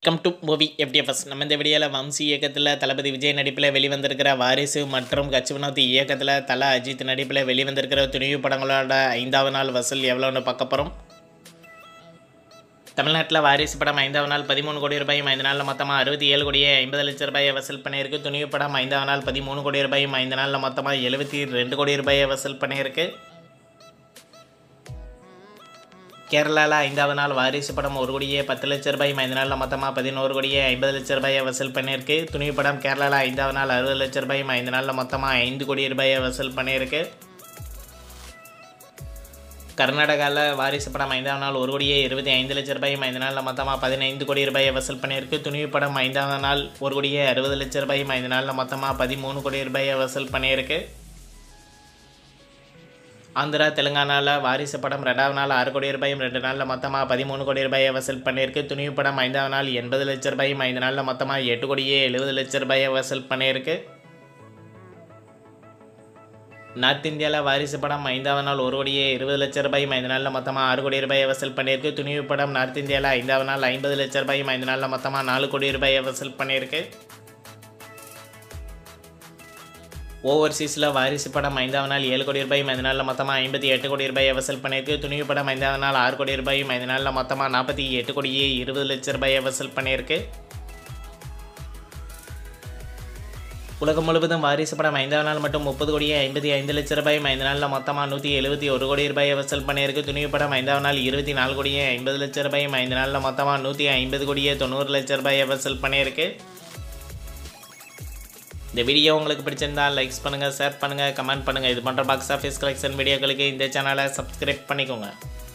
welcome to movie FDFS நம்ம இந்த வீடியோவில் வம்சி இயக்கத்தில் தளபதி விஜய் நடிப்பில் வெளிவந்திருக்கிற வாரிசு மற்றும் கட்சி வினோத் இயக்கத்தில் தல அஜித் நடிப்பில் வெளிவந்திருக்கிற துணிவு படங்களோட ஐந்தாவது நாள் வசூல் எவ்வளோன்னு பார்க்க போகிறோம் தமிழ்நாட்டில் வாரிசு படம் ஐந்தாவது நாள் பதிமூணு கோடி ரூபாயும் ஐந்து நாளில் மொத்தமாக அறுபத்தி ஏழு கோடியே ஐம்பது லட்ச ரூபாயை வசூல் பண்ணியிருக்கு துணிவு படம் ஐந்தாவது நாள் பதிமூணு கோடி ரூபாயும் ஐந்து நாளில் மொத்தமாக எழுபத்தி ரெண்டு கோடி ரூபாயை வசூல் பண்ணியிருக்கு கேரளாவில் ஐந்தாவது நாள் வாரிசு படம் ஒரு கோடியே பத்து லட்ச ரூபாய் ஐந்து நாளில் மொத்தமாக பதினோரு கோடியே ஐம்பது லட்ச ரூபாயை வசூல் பண்ணியிருக்கு துணிவு படம் கேரளாவில் ஐந்தாவது நாள் அறுபது லட்ச ரூபாய் ஐந்து நாளில் மொத்தமாக ஐந்து கோடி ரூபாயை வசூல் பண்ணியிருக்கு கர்நாடகாவில் வாரிசு படம் ஐந்தாவது நாள் ஒரு கோடியே இருபத்தி ஐந்து லட்ச ரூபாய் ஐந்து நாளில் மொத்தமாக பதினைந்து கோடி ரூபாயை வசூல் பண்ணியிருக்கு துணிவு படம் ஐந்தாவது நாள் ஒரு கோடியே அறுபது லட்ச ரூபாய் ஐந்து நாளில் மொத்தமாக பதிமூணு கோடி ரூபாயை வசூல் பண்ணியிருக்கு ஆந்திரா தெலுங்கானாவில் வாரிசு படம் ரெண்டாவது நாள் ஆறு கோடி ரூபாயும் ரெண்டு நாளில் மொத்தமாக பதிமூணு கோடி ரூபாயை வசூல் பண்ணியிருக்கு துணிவு படம் ஐந்தாவது நாள் எண்பது லட்ச ரூபாயும் ஐந்து நாளில் மொத்தமாக எட்டு கோடியே எழுபது லட்ச ரூபாயை வசூல் பண்ணியிருக்கு நார்த் இந்தியாவில் வாரிசு படம் ஐந்தாவது நாள் ஒரு கோடியே இருபது லட்ச ரூபாயும் ஐந்து நாளில் மொத்தமாக ஆறு கோடி ரூபாயை வசூல் பண்ணியிருக்கு துணிவு படம் நார்த் இந்தியாவில் ஐந்தாவது நாள் ஐம்பது லட்ச ரூபாயும் ஐந்து நாளில் மொத்தமாக நாலு கோடி ரூபாயை வசூல் பண்ணியிருக்கு ஓவர்சீஸில் வாரிசு படம் ஐந்தாவது நாள் ஏழு கோடி ரூபாயும் ஐந்து நாளில் மொத்தமாக ஐம்பத்தி எட்டு கோடி ரூபாயை வசூல் பண்ணியிருக்கு துணிவு படம் ஐந்தாவது நாள் ஆறு கோடி ரூபாயும் ஐந்து நாளில் மொத்தமாக நாற்பத்தி எட்டு கோடியே இருபது லட்ச ரூபாயை வசூல் பண்ணியிருக்கு உலகம் முழுவதும் வாரிசு படம் ஐந்தாவது நாள் மட்டும் முப்பது கோடியே ஐம்பத்தி ஐந்து லட்ச ரூபாயும் ஐந்து நாளில் மொத்தமாக நூற்றி எழுபத்தி ஒரு கோடி ரூபாயை வசூல் பண்ணியிருக்கு துணிவு படம் ஐந்தாவது நாள் இருபத்தி நாலு கோடியே ஐம்பது லட்ச ரூபாயும் ஐந்து நாளில் மொத்தமாக நூற்றி ஐம்பது கோடியே தொண்ணூறு லட்ச ரூபாயை வசூல் பண்ணியிருக்கு இந்த வீடியோ உங்களுக்கு பிடிச்சிருந்தா லைக்ஸ் பண்ணுங்கள் ஷேர் பண்ணுங்கள் கமெண்ட் பண்ணுங்கள் இது போன்ற பாக்ஸ் ஆஃபீஸ் கலெக்ஷன் வீடியோக்களுக்கு இந்த சேனலை சப்ஸ்கிரைப் பண்ணிக்கோங்க